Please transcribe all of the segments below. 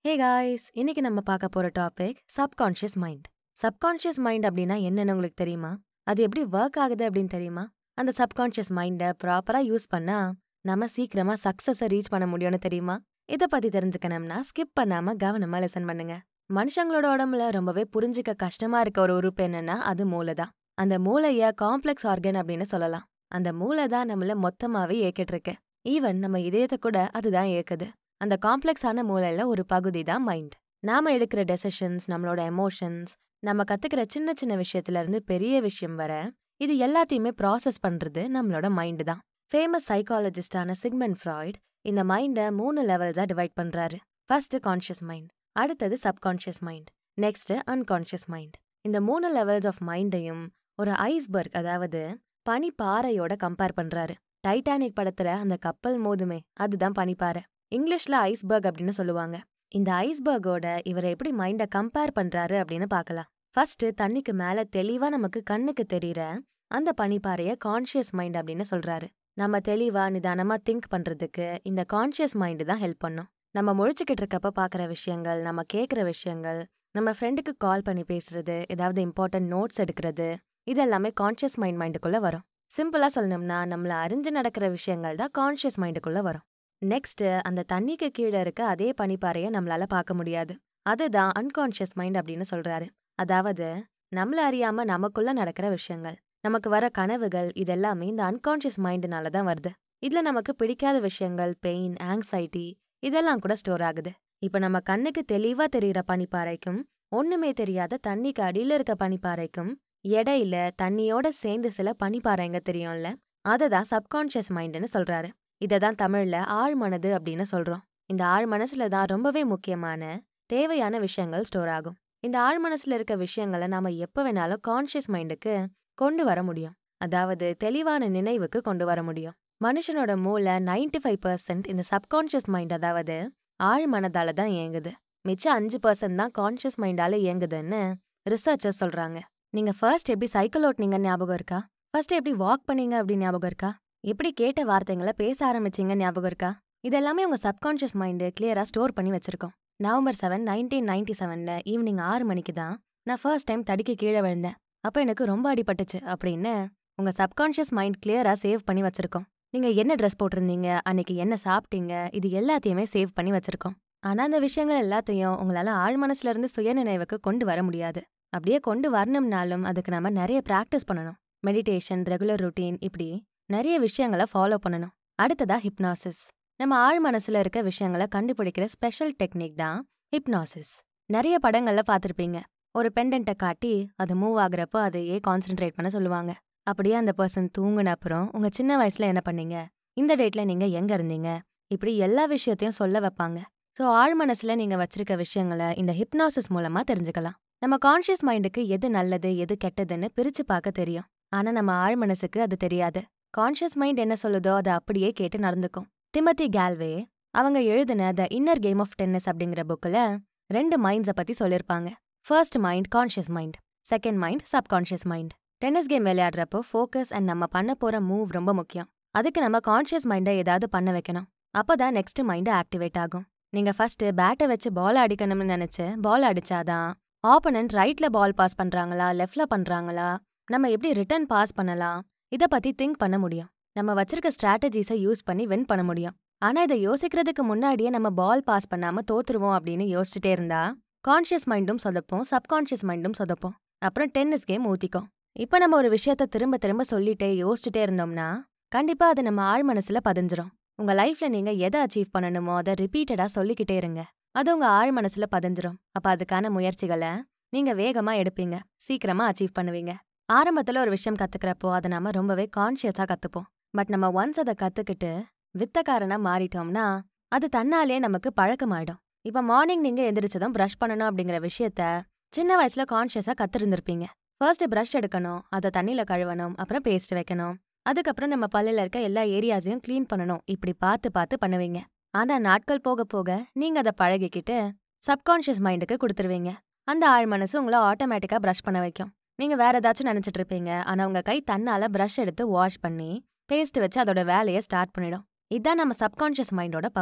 hey guys இன்னைக்கு நம்ம பார்க்க போற topic subconscious mind subconscious mind அப்படின்னா என்னன்னு உங்களுக்கு தெரியுமா அது எப்படி ஒர்க் ஆகுது அப்படின்னு தெரியுமா அந்த சப்கான்ஷியஸ் மைண்டை ப்ராப்பரா யூஸ் பண்ணா நம்ம சீக்கிரமா சக்சஸை ரீச் பண்ண முடியும்னு தெரியுமா இதை பத்தி தெரிஞ்சுக்கணும்னா ஸ்கிப் பண்ணாம கவனமா லெசன் பண்ணுங்க மனுஷங்களோட உடம்புல ரொம்பவே புரிஞ்சுக்க கஷ்டமா இருக்க ஒரு உறுப்பு என்னன்னா அது மூளை தான் அந்த மூளைய காம்ப்ளெக்ஸ் ஆர்கன் அப்படின்னு சொல்லலாம் அந்த மூளை தான் நம்மள மொத்தமாவே இயக்கிட்டு இருக்கு ஈவன் நம்ம இதயத்தை கூட அதுதான் இயக்குது அந்த காம்ப்ளெக்ஸான மூளையில ஒரு பகுதி தான் மைண்ட் நாம எடுக்கிற டெசிஷன்ஸ் நம்மளோட எமோஷன்ஸ் நம்ம கத்துக்கிற சின்ன சின்ன விஷயத்துல இருந்து பெரிய விஷயம் வர இது எல்லாத்தையுமே ப்ராசஸ் பண்றது நம்மளோட மைண்டு தான் ஃபேமஸ் சைக்காலஜிஸ்டான சிக்மெண்ட் ஃப்ராய்ட் இந்த மைண்டை மூணு லெவல்ஸா டிவைட் பண்றாரு ஃபர்ஸ்ட் கான்ஷியஸ் மைண்ட் அடுத்தது subconscious mind next unconscious mind இந்த மூணு லெவல்ஸ் ஆஃப் மைண்டையும் ஒரு ஐஸ்பர்க் அதாவது பனி பாறையோட கம்பேர் பண்றாரு டைட்டானிக் படத்துல அந்த கப்பல் மோதுமே அதுதான் பனிப்பாறை இங்கிலீஷ்ல ஐஸ்பர்க் அப்படின்னு சொல்லுவாங்க இந்த ஐஸ்பர்கோட இவரை எப்படி மைண்ட கம்பேர் பண்றாரு அப்படின்னு பார்க்கலாம் ஃபர்ஸ்ட் தண்ணிக்கு மேல தெளிவா நமக்கு கண்ணுக்கு தெரியற அந்த பனிப்பாறைய கான்ஷியஸ் மைண்ட் அப்படின்னு சொல்றாரு நம்ம தெளிவா நிதானமா திங்க் பண்றதுக்கு இந்த கான்ஷியஸ் மைண்ட் தான் ஹெல்ப் பண்ணும் நம்ம முழிச்சுக்கிட்டு இருக்கப்ப பாக்குற விஷயங்கள் நம்ம கேட்குற விஷயங்கள் நம்ம ஃப்ரெண்டுக்கு கால் பண்ணி பேசுறது ஏதாவது இம்பார்ட்டன்ட் நோட்ஸ் எடுக்கிறது இது எல்லாமே கான்ஷியஸ் மைண்ட் மைண்டுக்குள்ள வரும் சிம்பிளா சொல்லணும்னா நம்மள அறிஞ்சு நடக்கிற விஷயங்கள் தான் கான்ஷியஸ் மைண்டுக்குள்ள வரும் நெக்ஸ்ட் அந்த தண்ணிக்கு கீழே இருக்க அதே பனிப்பாறையை நம்மளால பார்க்க முடியாது அதுதான் அன்கான்ஷியஸ் மைண்ட் அப்படின்னு சொல்றாரு அதாவது நம்மள அறியாம நமக்குள்ள நடக்கிற விஷயங்கள் நமக்கு வர கனவுகள் இதெல்லாமே இந்த அன்கான்ஷியஸ் மைண்டுனால தான் வருது இதுல நமக்கு பிடிக்காத விஷயங்கள் பெயின் ஆங்ஸைட்டி இதெல்லாம் கூட ஸ்டோர் ஆகுது இப்ப நம்ம கண்ணுக்கு தெளிவா தெரியிற பனிப்பாறைக்கும் ஒண்ணுமே தெரியாத தண்ணிக்கு அடியில இருக்க பனிப்பாறைக்கும் இடையில தண்ணியோட சேர்ந்து சில பனிப்பாறைங்க தெரியும்ல அததான் சப்கான்ஷியஸ் மைண்டுன்னு சொல்றாரு இதை தான் தமிழ்ல ஆழ்மனது அப்படின்னு சொல்றோம் இந்த ஆழ் மனசுல தான் ரொம்பவே முக்கியமான தேவையான விஷயங்கள் ஸ்டோர் ஆகும் இந்த ஆழ் மனசுல இருக்க விஷயங்களை நாம எப்ப வேணாலும் கான்ஷியஸ் மைண்டுக்கு கொண்டு வர முடியும் அதாவது தெளிவான நினைவுக்கு கொண்டு வர முடியும் மனுஷனோட மூளை நைன்டி ஃபைவ் பர்சன்ட் இந்த சப்கான்ஷியஸ் மைண்ட் அதாவது ஆழ் மனதால தான் இயங்குது மிச்சம் அஞ்சு பர்சன்ட் தான் கான்ஷியஸ் மைண்டால இயங்குதுன்னு ரிசர்ச்சர்ஸ் சொல்றாங்க நீங்க ஃபர்ஸ்ட் எப்படி சைக்கிள் ஓட்டுனீங்க ஞாபகம் இருக்கா ஃபர்ஸ்ட் எப்படி வாக் பண்ணீங்க அப்படின்னு ஞாபகம் இருக்கா எப்படி கேட்ட வார்த்தைங்களை பேச ஆரம்பிச்சீங்க ஞாபகம் இருக்கா இதெல்லாமே உங்க சப்கான்ஷியஸ் மைண்டு கிளியரா ஸ்டோர் பண்ணி வச்சிருக்கோம் நவம்பர் செவன் நைன்டீன் நைன்டி செவன்ல ஈவினிங் ஆறு மணிக்கு தான் நான் ஃபர்ஸ்ட் டைம் தடிக்க கீழே விழுந்தேன் அப்ப எனக்கு ரொம்ப அடிபட்டுச்சு அப்படின்னு உங்க சப்கான்ஷியஸ் மைண்ட் கிளியரா சேவ் பண்ணி வச்சிருக்கோம் நீங்க என்ன ட்ரெஸ் போட்டிருந்தீங்க அன்னைக்கு என்ன சாப்பிட்டீங்க இது எல்லாத்தையுமே சேவ் பண்ணி வச்சிருக்கோம் ஆனா அந்த விஷயங்கள் எல்லாத்தையும் உங்களால ஆழ் மனசுல இருந்து சுயநினைவுக்கு கொண்டு வர முடியாது அப்படியே கொண்டு வரணும்னாலும் அதுக்கு நம்ம நிறைய ப்ராக்டிஸ் பண்ணணும் மெடிடேஷன் ரெகுலர் ருட்டீன் இப்படி நிறைய விஷயங்களை ஃபாலோ பண்ணணும் அடுத்ததா ஹிப்னாசிஸ் நம்ம ஆழ் மனசுல இருக்க விஷயங்களை கண்டுபிடிக்கிற ஸ்பெஷல் டெக்னிக் தான் ஹிப்னாசிஸ் நிறைய படங்கள்ல பார்த்திருப்பீங்க ஒரு பெண்டன்ட்டை காட்டி அது மூவ் ஆகுறப்போ அதையே கான்சென்ட்ரேட் பண்ண சொல்லுவாங்க அப்படியே அந்த பர்சன் தூங்குன அப்புறம் உங்க சின்ன வயசுல என்ன பண்ணீங்க இந்த டேட்ல நீங்க எங்க இருந்தீங்க இப்படி எல்லா விஷயத்தையும் சொல்ல வைப்பாங்க ஸோ ஆழ் மனசுல நீங்க வச்சிருக்க விஷயங்களை இந்த ஹிப்னாசிஸ் மூலமா தெரிஞ்சுக்கலாம் நம்ம கான்ஷியஸ் மைண்டுக்கு எது நல்லது எது கெட்டதுன்னு பிரிச்சு பார்க்க தெரியும் ஆனா நம்ம ஆழ் மனசுக்கு அது தெரியாது கான்ஷியஸ் மைண்ட் என்ன சொல்லுதோ அதை அப்படியே கேட்டு நடந்துக்கும் டிமத்தி கேல்வே அவங்க எழுதின the inner game of tennis அப்படிங்கிற புக்கில் ரெண்டு மைண்ட்ஸை பத்தி சொல்லியிருப்பாங்க first mind conscious mind second mind subconscious mind tennis game விளையாடுறப்போ ஃபோக்கஸ் அண்ட் நம்ம பண்ண போற மூவ் ரொம்ப முக்கியம் அதுக்கு நம்ம கான்ஷியஸ் மைண்டை ஏதாவது பண்ண வைக்கணும் அப்பதான் நெக்ஸ்ட் மைண்ட் ஆக்டிவேட் ஆகும் நீங்க ஃபர்ஸ்ட் பேட்டை வச்சு பால் அடிக்கணும்னு நினைச்சு பால் அடிச்சாதான் ஆப்போனன்ட் ரைட்ல பால் பாஸ் பண்றாங்களா லெஃப்ட்ல பண்றாங்களா நம்ம எப்படி ரிட்டர்ன் பாஸ் பண்ணலாம் இத பத்தி திங்க் பண்ண முடியும் நம்ம வச்சிருக்க ஸ்ட்ராட்டஜிஸை யூஸ் பண்ணி வின் பண்ண முடியும் ஆனா இதை யோசிக்கிறதுக்கு முன்னாடியே நம்ம பால் பாஸ் பண்ணாம தோத்துருவோம் அப்படின்னு யோசிச்சுட்டே இருந்தா கான்ஷியஸ் மைண்டும் சொதப்போம் சப்கான்ஷியஸ் மைண்டும் சொதப்போம் அப்புறம் டென்னிஸ் கேம் ஊத்திக்கும் இப்ப நம்ம ஒரு விஷயத்த திரும்ப திரும்ப சொல்லிட்டே யோசிச்சுட்டே இருந்தோம்னா கண்டிப்பா அது நம்ம ஆழ் மனசுல பதிஞ்சிரும் உங்க லைஃப்ல நீங்க எதை அச்சீவ் பண்ணணுமோ அதை ரிப்பீட்டடா சொல்லிக்கிட்டே இருங்க அது உங்க ஆழ் மனசுல பதிஞ்சிரும் அப்ப அதுக்கான முயற்சிகளை நீங்க வேகமா எடுப்பீங்க சீக்கிரமா அச்சீவ் பண்ணுவீங்க ஆரம்பத்துல ஒரு விஷயம் கத்துக்கிறப்போ அதை நாம ரொம்பவே கான்ஷியஸா கத்துப்போம் பட் நம்ம ஒன்ஸ் அதை கத்துக்கிட்டு வித்தக்காரனா மாறிட்டோம்னா அது தன்னாலே நமக்கு பழக்கமாயிடும் இப்ப மார்னிங் நீங்க எந்திரிச்சதும் ப்ரஷ் பண்ணணும் அப்படிங்கிற விஷயத்த சின்ன வயசுல கான்ஷியஸா கத்திருந்திருப்பீங்க ஃபர்ஸ்ட் ப்ரஷ் எடுக்கணும் அதை தண்ணியில கழுவணும் அப்புறம் பேஸ்ட் வைக்கணும் அதுக்கப்புறம் நம்ம பல்லில் இருக்க எல்லா ஏரியாஸையும் க்ளீன் பண்ணணும் இப்படி பார்த்து பார்த்து பண்ணுவீங்க ஆனா நாட்கள் போக போக நீங்க அதை பழகிக்கிட்டு சப்கான்ஷியஸ் மைண்டுக்கு கொடுத்துருவீங்க அந்த ஆழ் மனசு உங்களை ஆட்டோமேட்டிக்கா ப்ரஷ் பண்ண வைக்கும் நீங்க வேற ஏதாச்சும் நினைச்சிட்டு இருப்பீங்க ஆனா உங்க கை தன்னால ப்ரஷ் எடுத்து வாஷ் பண்ணி பேஸ்ட் வச்சு அதோட வேலையை ஸ்டார்ட் பண்ணிடும் இதான் நம்ம சப்கான்ஷியஸ் மைண்டோட power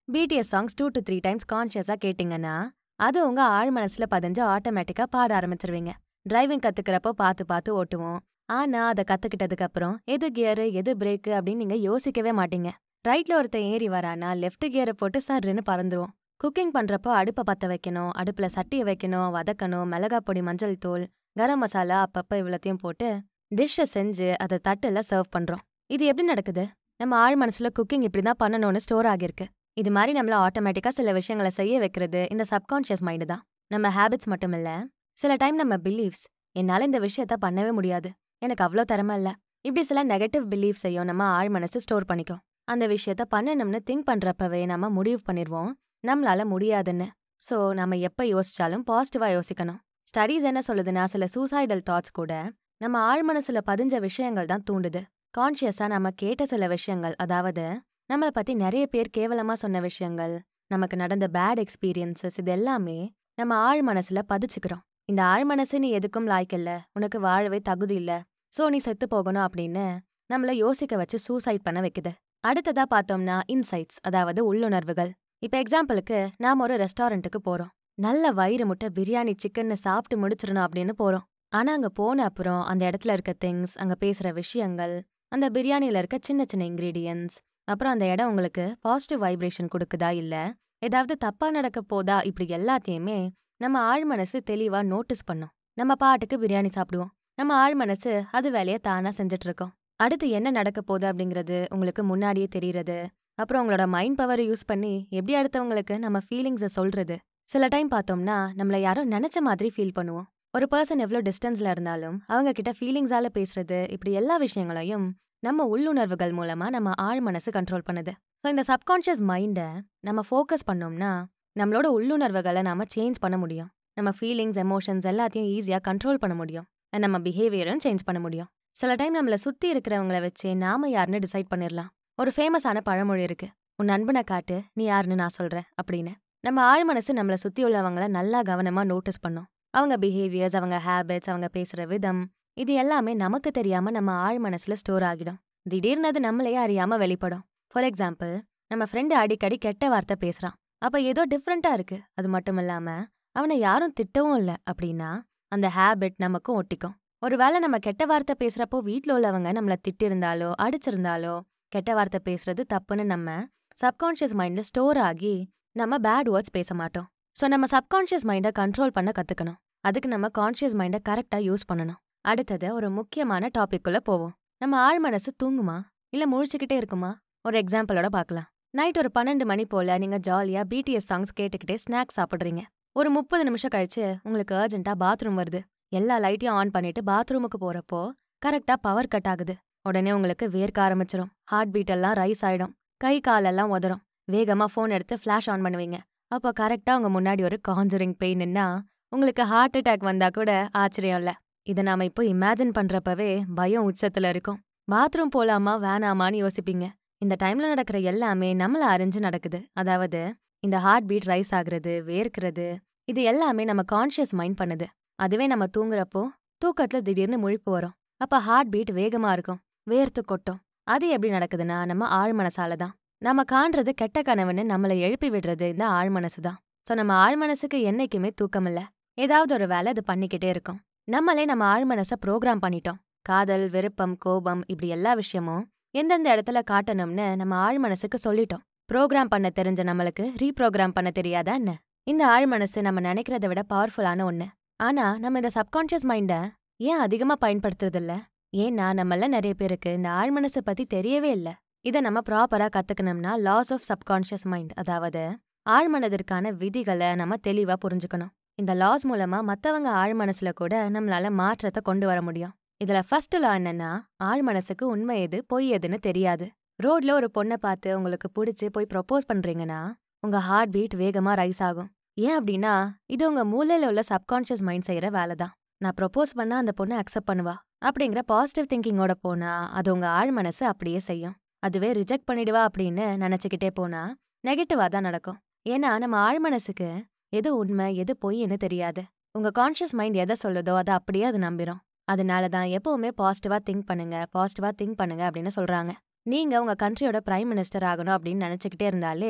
BTS songs two to three times கான்ஷியஸா கேட்டீங்கன்னா அது உங்க ஆழ் மனசுல பதிஞ்சு ஆட்டோமேட்டிக்கா பாட ஆரம்பிச்சிருவீங்க டிரைவிங் கத்துக்கிறப்போ பார்த்து பார்த்து ஓட்டுவோம் ஆனா அதை கத்துக்கிட்டதுக்கு அப்புறம் எது கியரு எது பிரேக்கு அப்படின்னு நீங்க யோசிக்கவே மாட்டீங்க ரைட்ல ஒருத்தன் ஏறி வரானா லெஃப்ட் கியரை போட்டு சர்ன்னு பறந்துருவோம் குக்கிங் பண்றப்போ அடுப்பை பத்த வைக்கணும் அடுப்புல சட்டியை வைக்கணும் வதக்கணும் மிளகா பொடி மஞ்சள் தூள் கரம் மசாலா அப்பப்ப இவ்வளத்தையும் போட்டு டிஷ்ஷை செஞ்சு அதை தட்டுல சர்வ் பண்றோம் இது எப்படி நடக்குது நம்ம ஆழ் மனசுல குக்கிங் இப்படி தான் பண்ணணும்னு ஸ்டோர் ஆகிருக்கு இது மாதிரி நம்மள ஆட்டோமேட்டிக்கா சில விஷயங்களை செய்ய வைக்கிறது இந்த சப்கான்ஷியஸ் மைண்டு தான் நம்ம ஹேபிட்ஸ் மட்டும் இல்ல சில டைம் நம்ம பிலீவ்ஸ் என்னால இந்த விஷயத்த பண்ணவே முடியாது எனக்கு அவ்வளோ திறமை இல்ல இப்படி சில நெகட்டிவ் பிலீவ்ஸையும் நம்ம ஆழ் மனசு ஸ்டோர் பண்ணிக்கும் அந்த விஷயத்த பண்ணணும்னு திங்க் பண்றப்பவே நம்ம முடிவு பண்ணிடுவோம் நம்மளால முடியாதுன்னு ஸோ நம்ம எப்ப யோசிச்சாலும் பாசிட்டிவா யோசிக்கணும் ஸ்டடீஸ் என்ன சொல்லுதுன்னா சில சூசைடல் தாட்ஸ் கூட நம்ம ஆழ் மனசுல பதிஞ்ச விஷயங்கள் தான் தூண்டுது கான்ஷியஸா நம்ம கேட்ட சில விஷயங்கள் அதாவது நம்மளை பத்தி நிறைய பேர் கேவலமா சொன்ன விஷயங்கள் நமக்கு நடந்த பேட் எக்ஸ்பீரியன்சஸ் இது எல்லாமே நம்ம ஆழ் மனசுல பதிச்சுக்கிறோம் இந்த ஆழ் மனசு நீ எதுக்கும் லாய்க்கில்ல உனக்கு வாழவே தகுதி இல்ல சோ நீ செத்து போகணும் அப்படின்னு நம்மள யோசிக்க வச்சு சூசைட் பண்ண வைக்குது அடுத்ததா பார்த்தோம்னா இன்சைட்ஸ் அதாவது உள்ளுணர்வுகள் இப்ப எக்ஸாம்பிளுக்கு நாம ஒரு ரெஸ்டாரண்ட்டுக்கு போறோம் நல்ல வயிறு முட்டை பிரியாணி சிக்கன்னு சாப்பிட்டு முடிச்சிடணும் அப்படின்னு போறோம் ஆனா அங்க போன அப்புறம் அந்த இடத்துல இருக்க திங்ஸ் அங்க பேசுற விஷயங்கள் அந்த பிரியாணில இருக்க சின்ன சின்ன இன்கிரீடியன்ஸ் அப்புறம் அந்த இடம் உங்களுக்கு பாசிட்டிவ் வைப்ரேஷன் கொடுக்குதா இல்ல ஏதாவது தப்பா நடக்க போதா இப்படி எல்லாத்தையுமே நம்ம ஆழ் மனசு தெளிவா நோட்டீஸ் பண்ணும் நம்ம பாட்டுக்கு பிரியாணி சாப்பிடுவோம் நம்ம ஆழ் மனசு அது வேலையை தானா செஞ்சுட்டு இருக்கோம் அடுத்து என்ன நடக்க போகுது அப்படிங்கிறது உங்களுக்கு முன்னாடியே தெரியறது அப்புறம் உங்களோட மைண்ட் பவரை யூஸ் பண்ணி எப்படி அடுத்தவங்களுக்கு நம்ம ஃபீலிங்ஸை சொல்றது சில டைம் பார்த்தோம்னா நம்மள யாரோ நினைச்ச மாதிரி ஃபீல் பண்ணுவோம் ஒரு பர்சன் எவ்வளோ டிஸ்டன்ஸ்ல இருந்தாலும் அவங்க கிட்ட ஃபீலிங்ஸால பேசுறது இப்படி எல்லா விஷயங்களையும் நம்ம உள்ளுணர்வுகள் மூலமா நம்ம ஆழ் மனசு கண்ட்ரோல் பண்ணுது ஸோ இந்த சப்கான்ஷியஸ் மைண்டை நம்ம ஃபோக்கஸ் பண்ணோம்னா நம்மளோட உள்ளுணர்வுகளை நாம சேஞ்ச் பண்ண முடியும் நம்ம ஃபீலிங்ஸ் எமோஷன்ஸ் எல்லாத்தையும் ஈஸியாக கண்ட்ரோல் பண்ண முடியும் and நம்ம பிஹேவியரும் சேஞ்ச் பண்ண முடியும் சில டைம் நம்மள சுத்தி இருக்கிறவங்கள வச்சு நாம யாருன்னு டிசைட் பண்ணிடலாம் ஒரு ஃபேமஸான பழமொழி இருக்கு உன் நண்பனை காட்டு நீ யாருன்னு நான் சொல்றேன் அப்படின்னு நம்ம ஆழ் மனசு நம்மள சுத்தி உள்ளவங்கள நல்லா கவனமா நோட்டீஸ் பண்ணும் அவங்க பிஹேவியர்ஸ் அவங்க ஹேபிட்ஸ் அவங்க பேசுற விதம் இது எல்லாமே நமக்கு தெரியாம நம்ம ஆழ் மனசுல ஸ்டோர் ஆகிடும் திடீர்னு அது நம்மளையே அறியாம வெளிப்படும் ஃபார் எக்ஸாம்பிள் நம்ம ஃப்ரெண்டு அடிக்கடி கெட்ட வார்த்தை பேசுறான் அப்ப ஏதோ டிஃப்ரெண்டா இருக்கு அது மட்டும் இல்லாம அவனை யாரும் திட்டவும் இல்ல அப்படின்னா அந்த ஹேபிட் நமக்கும் ஒட்டிக்கும் ஒருவேளை நம்ம கெட்ட வார்த்தை பேசுறப்போ வீட்ல உள்ளவங்க நம்மள திட்டிருந்தாலோ அடிச்சிருந்தாலோ கெட்ட வார்த்தை பேசுறது தப்புன்னு நம்ம சப்கான்ஷியஸ் மைண்ட்ல ஸ்டோர் ஆகி நம்ம பேட் வேர்ட்ஸ் பேச மாட்டோம் ஸோ நம்ம சப்கான்ஷியஸ் மைண்டை கண்ட்ரோல் பண்ண கத்துக்கணும் அதுக்கு நம்ம கான்ஷியஸ் மைண்டை கரெக்டா யூஸ் பண்ணணும் அடுத்தது ஒரு முக்கியமான டாபிக்குள்ள போவோம் நம்ம ஆழ் மனசு தூங்குமா இல்ல முழிச்சுக்கிட்டே இருக்குமா ஒரு எக்ஸாம்பிளோட பார்க்கலாம் நைட் ஒரு பன்னெண்டு மணி போல நீங்க ஜாலியா பிடிஎஸ் சாங்ஸ் கேட்டுக்கிட்டே ஸ்நாக்ஸ் சாப்பிடுறீங்க ஒரு முப்பது நிமிஷம் கழிச்சு உங்களுக்கு அர்ஜென்ட்டா பாத்ரூம் வருது எல்லா லைட்டையும் ஆன் பண்ணிட்டு பாத்ரூமுக்கு போறப்போ கரெக்டா பவர் கட் ஆகுது உடனே உங்களுக்கு வேர்க்க ஆரம்பிச்சிரும் ஹார்ட் பீட் எல்லாம் ரைஸ் ஆயிடும் கை காலெல்லாம் உதறும் வேகமா ஃபோன் எடுத்து ஃபிளாஷ் ஆன் பண்ணுவீங்க அப்போ கரெக்டா உங்க முன்னாடி ஒரு காஞ்சரிங் பெயின் நின்னா உங்களுக்கு ஹார்ட் அட்டாக் வந்தா கூட ஆச்சரியம் இல்ல இதை நாம இப்போ இமேஜின் பண்றப்பவே பயம் உச்சத்துல இருக்கும் பாத்ரூம் போலாமா வேணாமான்னு யோசிப்பீங்க இந்த டைம்ல நடக்கிற எல்லாமே நம்மள அறிஞ்சு நடக்குது அதாவது இந்த ஹார்ட் பீட் ரைஸ் ஆகுறது வேர்க்கிறது இது எல்லாமே நம்ம கான்ஷியஸ் மைண்ட் பண்ணுது அதுவே நம்ம தூங்குறப்போ தூக்கத்துல திடீர்னு முழிப்பு வரும் அப்ப ஹார்ட் பீட் வேகமா இருக்கும் வேர்த்து கொட்டும் அது எப்படி நடக்குதுன்னா நம்ம ஆழ் மனசால தான் நம்ம காண்றது கெட்ட கனவுன்னு நம்மளை எழுப்பி விடுறது இந்த ஆழ் மனசு தான் ஸோ நம்ம ஆழ் மனசுக்கு என்னைக்குமே தூக்கம் இல்ல ஏதாவது ஒரு வேலை அது பண்ணிக்கிட்டே இருக்கும் நம்மளே நம்ம ஆழ் மனசை ப்ரோக்ராம் பண்ணிட்டோம் காதல் விருப்பம் கோபம் இப்படி எல்லா விஷயமும் எந்தெந்த இடத்துல காட்டணும்னு நம்ம ஆழ் மனசுக்கு சொல்லிட்டோம் ப்ரோக்ராம் பண்ண தெரிஞ்ச நம்மளுக்கு ரீப்ரோக்ராம் பண்ண தெரியாதா என்ன இந்த ஆழ் மனசு நம்ம நினைக்கிறத விட பவர்ஃபுல்லான ஒண்ணு ஆனா நம்ம இந்த சப்கான்ஷியஸ் மைண்ட ஏன் அதிகமா பயன்படுத்துறது இல்ல ஏன்னா நம்மள நிறைய பேருக்கு இந்த ஆழ் மனசை பத்தி தெரியவே இல்ல இதை நம்ம ப்ராப்பரா கத்துக்கணும்னா லாஸ் ஆஃப் சப்கான்ஷியஸ் மைண்ட் அதாவது ஆழ்மனதிற்கான விதிகளை நம்ம தெளிவா புரிஞ்சுக்கணும் இந்த லாஸ் மூலமா மத்தவங்க ஆழ் மனசுல கூட நம்மளால மாற்றத்தை கொண்டு வர முடியும் இதுல ஃபர்ஸ்ட் லா என்னன்னா ஆழ் மனசுக்கு உண்மை எது பொய் எதுன்னு தெரியாது ரோட்ல ஒரு பொண்ணை பார்த்து உங்களுக்கு பிடிச்சி போய் ப்ரொபோஸ் பண்றீங்கன்னா உங்க ஹார்ட் பீட் வேகமா ரைஸ் ஆகும் ஏன் அப்படின்னா இது உங்க மூளையில உள்ள சப்கான்ஷியஸ் மைண்ட் செய்யற வேலை தான் நான் ப்ரொபோஸ் பண்ணா அந்த பொண்ணை அக்செப்ட் பண்ணுவா அப்படிங்கிற பாசிட்டிவ் திங்கிங்கோட போனா அது உங்க ஆழ் மனசு அப்படியே செய்யும் அதுவே ரிஜெக்ட் பண்ணிடுவா அப்படின்னு நினைச்சுக்கிட்டே போனா நெகட்டிவா தான் நடக்கும் ஏன்னா நம்ம ஆழ் மனசுக்கு எது உண்மை எது பொய்ன்னு தெரியாது உங்க கான்ஷியஸ் மைண்ட் எதை சொல்லுதோ அதை அப்படியே அது நம்பிரும் அதனால தான் எப்பவுமே பாசிட்டிவா திங்க் பண்ணுங்க பாசிட்டிவா திங்க் பண்ணுங்க அப்படின்னு சொல்றாங்க நீங்க உங்க கண்ட்ரியோட பிரைம் மினிஸ்டர் ஆகணும் அப்படின்னு நினைச்சுக்கிட்டே இருந்தாலே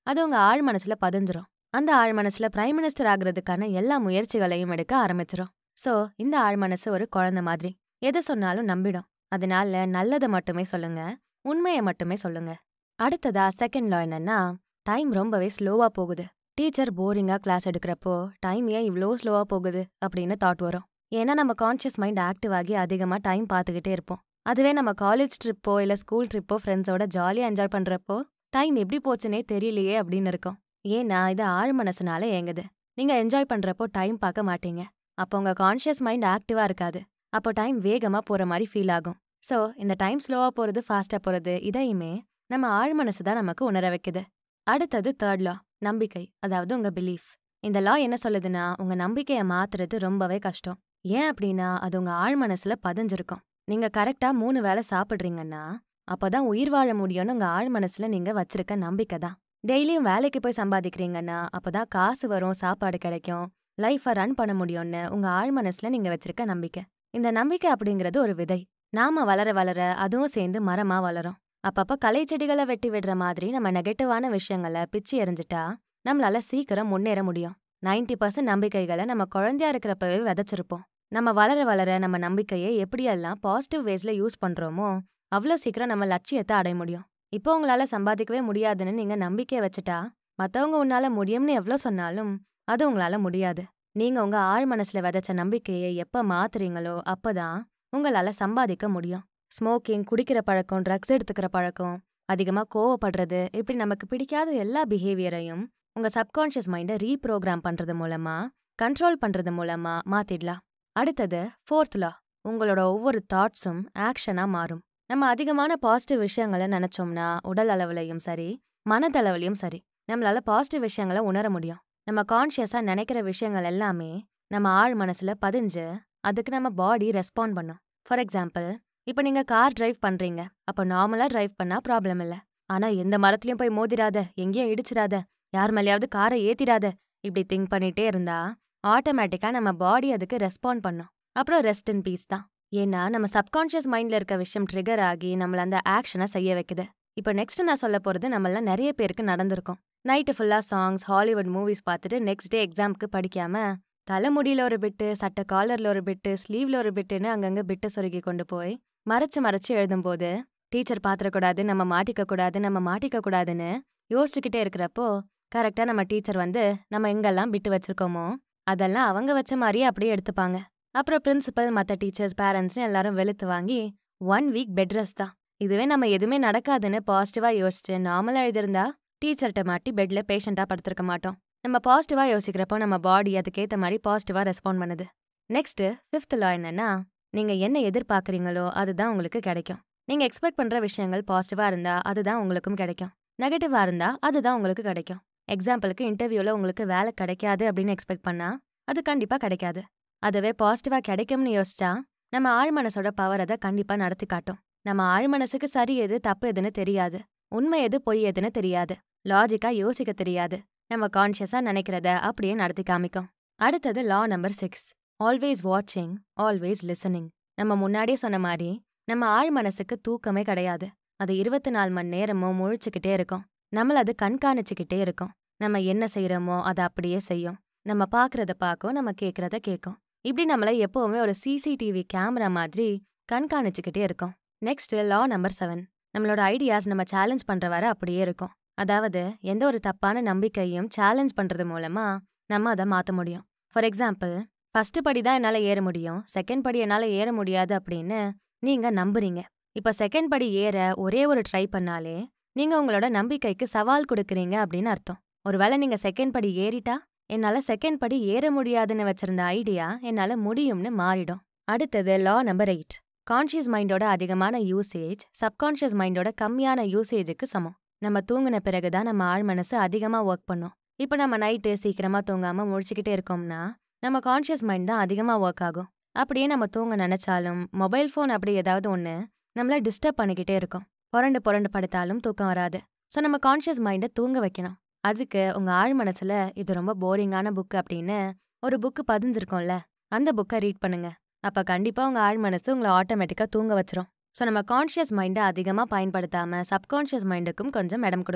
அது உங்க ஆழ் மனசுல பதிஞ்சிரும் அந்த ஆழ் மனசுல பிரைம் மினிஸ்டர் ஆகுறதுக்கான எல்லா முயற்சிகளையும் எடுக்க ஆரம்பிச்சிரும் சோ இந்த ஆழ் மனசு ஒரு குழந்தை மாதிரி எது சொன்னாலும் நம்பிடும் அதனால நல்லதை மட்டுமே சொல்லுங்க உண்மையை மட்டுமே சொல்லுங்க அடுத்ததா செகண்ட் லா என்னன்னா டைம் ரொம்பவே ஸ்லோவா போகுது டீச்சர் போரிங்கா கிளாஸ் எடுக்கிறப்போ டைம் ஏன் இவ்வளோ ஸ்லோவா போகுது அப்படின்னு தாட் வரும் ஏன்னா நம்ம கான்ஷியஸ் மைண்ட் ஆக்டிவ் ஆகி அதிகமாக டைம் பார்த்துக்கிட்டே இருப்போம் அதுவே நம்ம காலேஜ் ட்ரிப்போ இல்லை ஸ்கூல் ட்ரிப்போ ஃப்ரெண்ட்ஸோட ஜாலியாக என்ஜாய் பண்ணுறப்போ டைம் எப்படி போச்சுனே தெரியலையே அப்படின்னு இருக்கும் ஏன்னா இது ஆழ் மனசுனால ஏங்குது நீங்க என்ஜாய் பண்றப்போ டைம் பார்க்க மாட்டீங்க அப்போ உங்க கான்ஷியஸ் மைண்ட் ஆக்டிவா இருக்காது அப்போ டைம் வேகமா போற மாதிரி ஃபீல் ஆகும் ஸோ இந்த டைம் ஸ்லோவா போறது ஃபாஸ்டா போறது இதையுமே நம்ம ஆழ் மனசு தான் நமக்கு உணர வைக்குது அடுத்தது தேர்ட் லா நம்பிக்கை அதாவது உங்க பிலீஃப் இந்த லா என்ன சொல்லுதுன்னா உங்க நம்பிக்கையை மாத்துறது ரொம்பவே கஷ்டம் ஏன் அப்படின்னா அது உங்க ஆழ் மனசுல பதிஞ்சிருக்கும் நீங்க கரெக்டா மூணு வேளை சாப்பிடுறீங்கன்னா அப்பதான் உயிர் வாழ முடியும்னு உங்க ஆழ் மனசுல நீங்க வச்சிருக்க நம்பிக்கை தான் டெய்லியும் வேலைக்கு போய் சம்பாதிக்கிறீங்கன்னா அப்பதான் காசு வரும் சாப்பாடு கிடைக்கும் லைஃபை ரன் பண்ண முடியும்னு உங்க ஆழ் மனசுல நீங்க வச்சிருக்க நம்பிக்கை இந்த நம்பிக்கை அப்படிங்கிறது ஒரு விதை நாம வளர வளர அதுவும் சேர்ந்து மரமா வளரும் அப்பப்ப களை செடிகளை வெட்டி விடுற மாதிரி நம்ம நெகட்டிவான விஷயங்களை பிச்சு எறிஞ்சிட்டா நம்மளால சீக்கிரம் முன்னேற முடியும் நைன்டி பர்சன்ட் நம்பிக்கைகளை நம்ம குழந்தையா இருக்கிறப்பவே விதைச்சிருப்போம் நம்ம வளர வளர நம்ம நம்பிக்கையை எப்படியெல்லாம் பாசிட்டிவ் வேஸ்ல யூஸ் பண்றோமோ அவ்வளோ சீக்கிரம் நம்ம லட்சியத்தை அடைய முடியும் இப்போ உங்களால சம்பாதிக்கவே முடியாதுன்னு நீங்க நம்பிக்கையை வச்சுட்டா மத்தவங்க உன்னால முடியும்னு எவ்வளோ சொன்னாலும் அது உங்களால முடியாது நீங்க உங்க ஆழ் மனசுல விதைச்ச நம்பிக்கையை எப்ப மாத்துறீங்களோ அப்பதான் உங்களால சம்பாதிக்க முடியும் ஸ்மோக்கிங் குடிக்கிற பழக்கம் ட்ரக்ஸ் எடுத்துக்கிற பழக்கம் அதிகமா கோவப்படுறது இப்படி நமக்கு பிடிக்காத எல்லா பிஹேவியரையும் உங்க சப்கான்ஷியஸ் மைண்டை ரீப்ரோக்ராம் பண்றது மூலமா கண்ட்ரோல் பண்றது மூலமா மாத்திடலாம் அடுத்தது ஃபோர்த் லா உங்களோட ஒவ்வொரு தாட்ஸும் ஆக்ஷனா மாறும் நம்ம அதிகமான பாசிட்டிவ் விஷயங்களை நினைச்சோம்னா உடல் அளவுலையும் சரி மனதளவுலையும் சரி நம்மளால பாசிட்டிவ் விஷயங்களை உணர முடியும் நம்ம கான்ஷியஸா நினைக்கிற விஷயங்கள் எல்லாமே நம்ம ஆழ் மனசுல பதிஞ்சு அதுக்கு நம்ம பாடி ரெஸ்பாண்ட் பண்ணும் ஃபார் எக்ஸாம்பிள் இப்போ நீங்க கார் டிரைவ் பண்றீங்க அப்போ நார்மலா டிரைவ் பண்ணா ப்ராப்ளம் இல்ல ஆனா எந்த மரத்துலயும் போய் மோதிராத எங்கேயும் இடிச்சிடாத யார் மேலேயாவது காரை ஏத்திராத இப்படி திங்க் பண்ணிட்டே இருந்தா ஆட்டோமேட்டிக்கா நம்ம பாடி அதுக்கு ரெஸ்பாண்ட் பண்ணும் அப்புறம் ரெஸ்ட் இன் பீஸ் தான் ஏன்னா நம்ம சப்கான்ஷியஸ் மைண்ட்ல இருக்க விஷயம் ட்ரிகர் ஆகி நம்மள அந்த ஆக்ஷனை செய்ய வைக்குது இப்போ நெக்ஸ்ட் நான் சொல்ல போறது நம்மள நிறைய பேருக்கு நடந்திருக்கும் நைட்டு ஃபுல்லா சாங்ஸ் ஹாலிவுட் மூவிஸ் பார்த்துட்டு நெக்ஸ்ட் டே எக்ஸாம்க்கு படிக்காம தலைமுடியில ஒரு பிட்டு சட்டை காலர்ல ஒரு பிட்டு ஸ்லீவ்ல ஒரு பிட்டுன்னு அங்கங்க பிட்டை சொருகி கொண்டு போய் மறைச்சு மறைச்சு எழுதும்போது டீச்சர் பாத்திரக்கூடாது நம்ம மாட்டிக்க கூடாது நம்ம மாட்டிக்க கூடாதுன்னு யோசிச்சுக்கிட்டே இருக்கிறப்போ கரெக்டா நம்ம டீச்சர் வந்து நம்ம எங்கெல்லாம் பிட்டு வச்சிருக்கோமோ அதெல்லாம் அவங்க வச்ச மாதிரியே அப்படியே எடுத்துப்பாங்க அப்புறம் பிரின்சிபல் மற்ற டீச்சர்ஸ் பேரண்ட்ஸ்னு எல்லாரும் வெளுத்து வாங்கி ஒன் வீக் பெட் ரெஸ்ட் தான் இதுவே நம்ம எதுவுமே நடக்காதுன்னு பாசிட்டிவா யோசிச்சு நார்மலா எழுதிருந்தா டீச்சர்கிட்ட மாட்டி பெட்ல பேஷண்டா படுத்திருக்க மாட்டோம் நம்ம பாசிட்டிவா யோசிக்கிறப்போ நம்ம பாடி அதுக்கேத்த மாதிரி பாசிட்டிவா ரெஸ்பாண்ட் பண்ணுது நெக்ஸ்ட் ஃபிஃப்த் லா என்னன்னா நீங்க என்ன எதிர்பார்க்கறீங்களோ அதுதான் உங்களுக்கு கிடைக்கும் நீங்க எக்ஸ்பெக்ட் பண்ற விஷயங்கள் பாசிட்டிவா இருந்தா அதுதான் உங்களுக்கும் கிடைக்கும் நெகட்டிவா இருந்தா அதுதான் உங்களுக்கு கிடைக்கும் எக்ஸாம்பிளுக்கு இன்டர்வியூல உங்களுக்கு வேலை கிடைக்காது அப்படின்னு எக்ஸ்பெக்ட் பண்ணா அது கண்டிப்பா கிடைக்காது அதுவே பாசிட்டிவா கிடைக்கும்னு யோசிச்சா நம்ம ஆழ் மனசோட பவர் அதை கண்டிப்பா நடத்தி காட்டும் நம்ம ஆழ் மனசுக்கு சரி எது தப்பு எதுன்னு தெரியாது உண்மை எது பொய் எதுன்னு தெரியாது லாஜிக்கா யோசிக்க தெரியாது நம்ம கான்ஷியஸா நினைக்கிறத அப்படியே நடத்தி காமிக்கும் அடுத்தது லா நம்பர் சிக்ஸ் ஆல்வேஸ் வாட்சிங் ஆல்வேஸ் லிசனிங் நம்ம முன்னாடியே சொன்ன மாதிரி நம்ம ஆழ் மனசுக்கு தூக்கமே கிடையாது அது இருபத்தி நாலு மணி நேரமும் முழிச்சுக்கிட்டே இருக்கும் நம்மள அது கண்காணிச்சுக்கிட்டே இருக்கும் நம்ம என்ன செய்யறோமோ அதை அப்படியே செய்யும் நம்ம பாக்குறத பார்க்கும் நம்ம கேட்கறத கேட்கும் இப்படி நம்மள எப்பவுமே ஒரு சிசிடிவி கேமரா மாதிரி கண்காணிச்சுக்கிட்டே இருக்கும் நெக்ஸ்ட் லா நம்பர் செவன் நம்மளோட ஐடியாஸ் நம்ம சேலஞ்ச் பண்ற வர அப்படியே இருக்கும் அதாவது எந்த ஒரு தப்பான நம்பிக்கையும் சேலஞ்ச் பண்றது மூலமா நம்ம அதை மாத்த முடியும் ஃபார் எக்ஸாம்பிள் ஃபர்ஸ்ட் படி தான் என்னால ஏற முடியும் செகண்ட் படி என்னால ஏற முடியாது அப்படின்னு நீங்க நம்புறீங்க இப்ப செகண்ட் படி ஏற ஒரே ஒரு ட்ரை பண்ணாலே நீங்க உங்களோட நம்பிக்கைக்கு சவால் கொடுக்குறீங்க அப்படின்னு அர்த்தம் ஒருவேளை நீங்க செகண்ட் படி ஏறிட்டா என்னால செகண்ட் படி ஏற முடியாதுன்னு வச்சிருந்த ஐடியா என்னால முடியும்னு மாறிடும் அடுத்தது லா நம்பர் எயிட் கான்ஷியஸ் மைண்டோட அதிகமான யூசேஜ் சப்கான்ஷியஸ் மைண்டோட கம்மியான யூசேஜுக்கு சமம் நம்ம தூங்கின பிறகு தான் நம்ம ஆழ் மனசு அதிகமா ஒர்க் பண்ணும் இப்போ நம்ம நைட்டு சீக்கிரமா தூங்காம முழிச்சுக்கிட்டே இருக்கோம்னா நம்ம கான்ஷியஸ் மைண்ட் தான் அதிகமா ஒர்க் ஆகும் அப்படியே நம்ம தூங்க நினைச்சாலும் மொபைல் ஃபோன் அப்படி ஏதாவது ஒன்று நம்மள டிஸ்டர்ப் பண்ணிக்கிட்டே இருக்கும் புரண்டு புரண்டு படுத்தாலும் தூக்கம் வராது ஸோ நம்ம கான்ஷியஸ் மைண்டை தூங்க வைக்கணும் அதுக்கு உங்க ஆழ் மனசுல இது ரொம்ப போரிங்கான புக் அப்படின்னு ஒரு புக்கு பதிஞ்சிருக்கோம்ல அந்த புக்கை ரீட் பண்ணுங்க அப்ப கண்டிப்பா உங்க ஆழ் மனசு உங்களை ஆட்டோமேட்டிக்கா தூங்க வச்சிரும் ஸோ நம்ம கான்ஷியஸ் மைண்டை அதிகமா பயன்படுத்தாம சப்கான்ஷியஸ் மைண்டுக்கும் கொஞ்சம் இடம் கொடுக்கணும்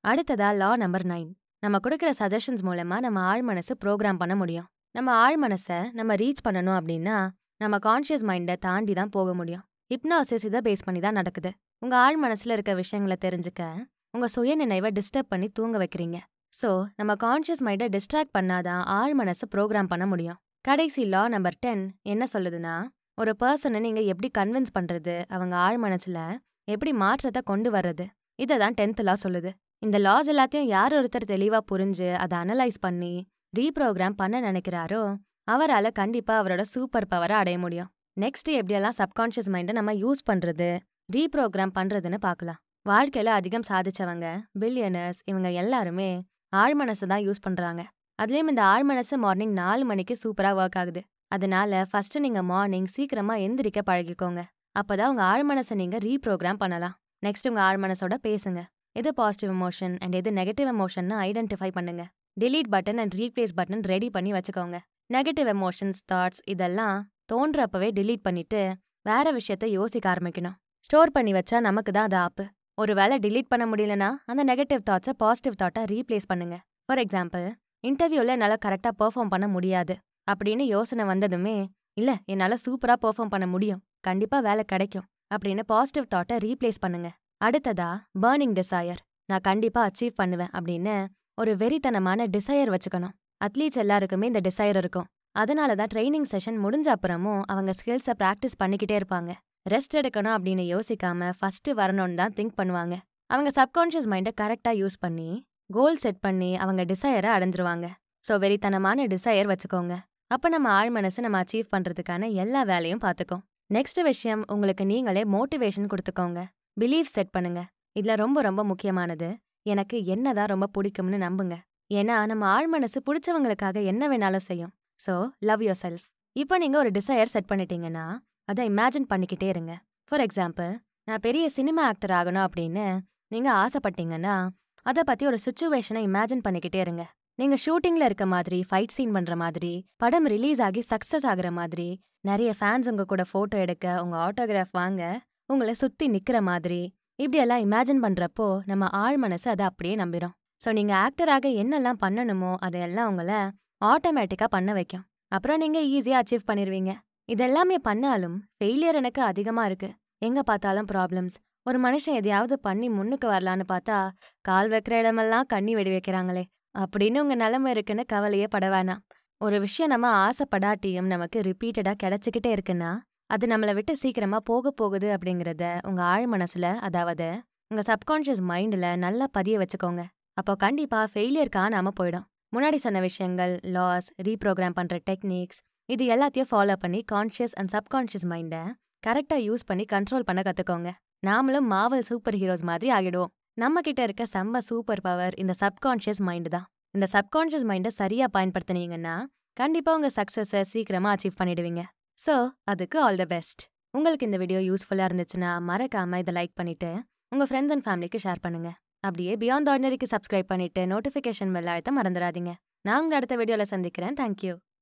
அடுத்ததா லா நம்பர் நைன் நம்ம கொடுக்குற சஜஷன்ஸ் மூலமா நம்ம ஆழ் மனசு ப்ரோக்ராம் பண்ண முடியும் நம்ம ஆழ் மனசை நம்ம ரீச் பண்ணணும் அப்படின்னா நம்ம கான்ஷியஸ் மைண்டை தாண்டி தான் போக முடியும் ஹிப்னாசிஸ் இதை பேஸ் பண்ணி தான் நடக்குது உங்க ஆழ் மனசுல இருக்க விஷயங்களை தெரிஞ்சுக்க உங்க சுய நினைவை டிஸ்டர்ப் பண்ணி தூங்க வைக்கிறீங்க ஸோ நம்ம கான்ஷியஸ் மைண்டை டிஸ்ட்ராக்ட் பண்ணாதான் ஆழ் மனசு ப்ரோக்ராம் பண்ண முடியும் கடைசி லா நம்பர் டென் என்ன சொல்லுதுன்னா ஒரு பர்சனை நீங்க எப்படி கன்வின்ஸ் பண்றது அவங்க ஆழ் மனசுல எப்படி மாற்றத்தை கொண்டு வர்றது இதை தான் டென்த் லா சொல்லுது இந்த லாஸ் எல்லாத்தையும் யார் ஒருத்தர் தெளிவா புரிஞ்சு அதை அனலைஸ் பண்ணி ரீப்ரோக்ராம் பண்ண நினைக்கிறாரோ அவரால கண்டிப்பா அவரோட சூப்பர் பவரை அடைய முடியும் நெக்ஸ்ட் எப்படியெல்லாம் சப்கான்ஷியஸ் மைண்டை நம்ம யூஸ் பண்றது ரீப்ரோக்ராம் பண்றதுன்னு பார்க்கலாம் வாழ்க்கையில அதிகம் சாதிச்சவங்க பில்லியனர்ஸ் இவங்க எல்லாருமே ஆழ்மனசை தான் யூஸ் பண்றாங்க அதுலயும் இந்த ஆழ்மனசு மார்னிங் நாலு மணிக்கு சூப்பரா ஒர்க் ஆகுது அதனால ஃபர்ஸ்ட் நீங்க மார்னிங் சீக்கிரமா எந்திரிக்க பழகிக்கோங்க அப்பதான் உங்க ஆழ்மனசை நீங்க ரீப்ரோக்ராம் பண்ணலாம் நெக்ஸ்ட் உங்க ஆழ்மனசோட பேசுங்க எது பாசிட்டிவ் எமோஷன் அண்ட் எது நெகட்டிவ் எமோஷன்னு ஐடென்டிஃபை பண்ணுங்க delete button and replace button ready பண்ணி வச்சுக்கோங்க நெகட்டிவ் எமோஷன்ஸ் தாட்ஸ் இதெல்லாம் தோன்றப்பவே delete பண்ணிட்டு வேற விஷயத்த யோசிக்க ஆரம்பிக்கணும் ஸ்டோர் பண்ணி வச்சா நமக்கு தான் அது ஆப்பு ஒருவேளை delete பண்ண முடியலனா அந்த நெகட்டிவ் தாட்ஸை பாசிட்டிவ் தாட்டா ரீப்ளேஸ் பண்ணுங்க ஃபார் எக்ஸாம்பிள் இன்டர்வியூல என்னால் கரெக்டாக பெர்ஃபார்ம் பண்ண முடியாது அப்படின்னு யோசனை வந்ததுமே இல்ல என்னால சூப்பரா பெர்ஃபார்ம் பண்ண முடியும் கண்டிப்பா வேலை கிடைக்கும் அப்படின்னு பாசிட்டிவ் தாட்டை ரீப்ளேஸ் பண்ணுங்க அடுத்ததா பர்னிங் டிசையர் நான் கண்டிப்பா அச்சீவ் பண்ணுவேன் அப்படின்னு ஒரு வெறித்தனமான டிசையர் வச்சுக்கணும் அத்லீட்ஸ் எல்லாருக்குமே இந்த டிசையர் இருக்கும் அதனால தான் ட்ரைனிங் செஷன் முடிஞ்ச அப்புறமும் அவங்க ஸ்கில்ஸை ப்ராக்டிஸ் பண்ணிக்கிட்டே இருப்பாங்க ரெஸ்ட் எடுக்கணும் அப்படின்னு யோசிக்காம ஃபர்ஸ்ட் வரணும்னு தான் திங்க் பண்ணுவாங்க அவங்க சப்கான்ஷியஸ் மைண்டை கரெக்டாக யூஸ் பண்ணி கோல் செட் பண்ணி அவங்க டிசையரை அடைஞ்சிருவாங்க ஸோ வெறித்தனமான டிசையர் வச்சுக்கோங்க அப்போ நம்ம ஆழ் மனசு நம்ம அச்சீவ் பண்ணுறதுக்கான எல்லா வேலையும் பார்த்துக்கும் நெக்ஸ்ட் விஷயம் உங்களுக்கு நீங்களே மோட்டிவேஷன் கொடுத்துக்கோங்க பிலீவ் செட் பண்ணுங்க இதுல ரொம்ப ரொம்ப முக்கியமானது எனக்கு என்னதான் ரொம்ப பிடிக்கும்னு நம்புங்க ஏன்னா நம்ம ஆழ் மனசு பிடிச்சவங்களுக்காக என்ன வேணாலும் செய்யும் ஸோ லவ் யோர் செல்ஃப் இப்போ நீங்க ஒரு டிசையர் செட் பண்ணிட்டீங்கன்னா அதை இமேஜின் பண்ணிக்கிட்டே இருங்க ஃபார் எக்ஸாம்பிள் நான் பெரிய சினிமா ஆக்டர் ஆகணும் அப்படின்னு நீங்க ஆசைப்பட்டீங்கன்னா அதை பத்தி ஒரு சுச்சுவேஷனை இமேஜின் பண்ணிக்கிட்டே இருங்க நீங்க ஷூட்டிங்ல இருக்க மாதிரி ஃபைட் சீன் பண்ற மாதிரி படம் ரிலீஸ் ஆகி சக்சஸ் ஆகுற மாதிரி நிறைய ஃபேன்ஸ் உங்க கூட போட்டோ எடுக்க உங்க ஆட்டோகிராஃப் வாங்க உங்களை சுத்தி நிக்கிற மாதிரி இப்படியெல்லாம் இமேஜின் பண்றப்போ நம்ம ஆழ் மனசு அதை அப்படியே நம்பிரும் ஸோ நீங்க ஆக்டராக என்னெல்லாம் பண்ணணுமோ அதையெல்லாம் உங்களை ஆட்டோமேட்டிக்கா பண்ண வைக்கும் அப்புறம் நீங்க ஈஸியா அச்சீவ் பண்ணிருவீங்க இதெல்லாமே பண்ணாலும் ஃபெயிலியர் எனக்கு அதிகமா இருக்கு எங்க பார்த்தாலும் ப்ராப்ளம்ஸ் ஒரு மனுஷன் எதையாவது பண்ணி முன்னுக்கு வரலான்னு பார்த்தா கால் வைக்கிற இடமெல்லாம் கண்ணி வெடி வைக்கிறாங்களே அப்படின்னு உங்க நிலைமை இருக்குன்னு கவலையே பட வேணாம் ஒரு விஷயம் நம்ம ஆசைப்படாட்டியும் நமக்கு ரிப்பீட்டடா கிடைச்சிக்கிட்டே இருக்குன்னா அது நம்மளை விட்டு சீக்கிரமா போக போகுது அப்படிங்கறத உங்க ஆழ் மனசுல அதாவது உங்க சப்கான்ஷியஸ் மைண்ட்ல நல்லா பதிய வச்சுக்கோங்க அப்போ கண்டிப்பா ஃபெயிலியர் காணாம போயிடும் முன்னாடி சொன்ன விஷயங்கள் லாஸ் ரீப்ரோக்ராம் பண்ற டெக்னிக்ஸ் இது எல்லாத்தையும் ஃபாலோ பண்ணி கான்ஷியஸ் அண்ட் சப்கான்ஷியஸ் மைண்டை கரெக்டா யூஸ் பண்ணி கண்ட்ரோல் பண்ண கத்துக்கோங்க நாமளும் மாவல் சூப்பர் ஹீரோஸ் மாதிரி ஆகிடுவோம் நம்ம கிட்ட இருக்க செம்ம சூப்பர் பவர் இந்த சப்கான்ஷியஸ் மைண்ட் தான் இந்த சப்கான்ஷியஸ் மைண்டை சரியா பயன்படுத்துனீங்கன்னா கண்டிப்பா உங்க சக்சஸை சீக்கிரமா அச்சீவ் பண்ணிடுவீங்க ஸோ அதுக்கு ஆல் த பெஸ்ட் உங்களுக்கு இந்த வீடியோ யூஸ்ஃபுல்லா இருந்துச்சுன்னா மறக்காம இதை லைக் பண்ணிட்டு உங்க ஃப்ரெண்ட்ஸ் அண்ட் ஃபேமிலிக்கு ஷேர் பண்ணுங்க அப்படியே பியாண்ட் ஆர்டினரிக்கு சப்ஸ்கிரைப் பண்ணிட்டு நோட்டிஃபிகேஷன் பெல் அழுத்த மறந்துடாதீங்க நான் உங்களை அடுத்த வீடியோல சந்திக்கிறேன் தேங்க்யூ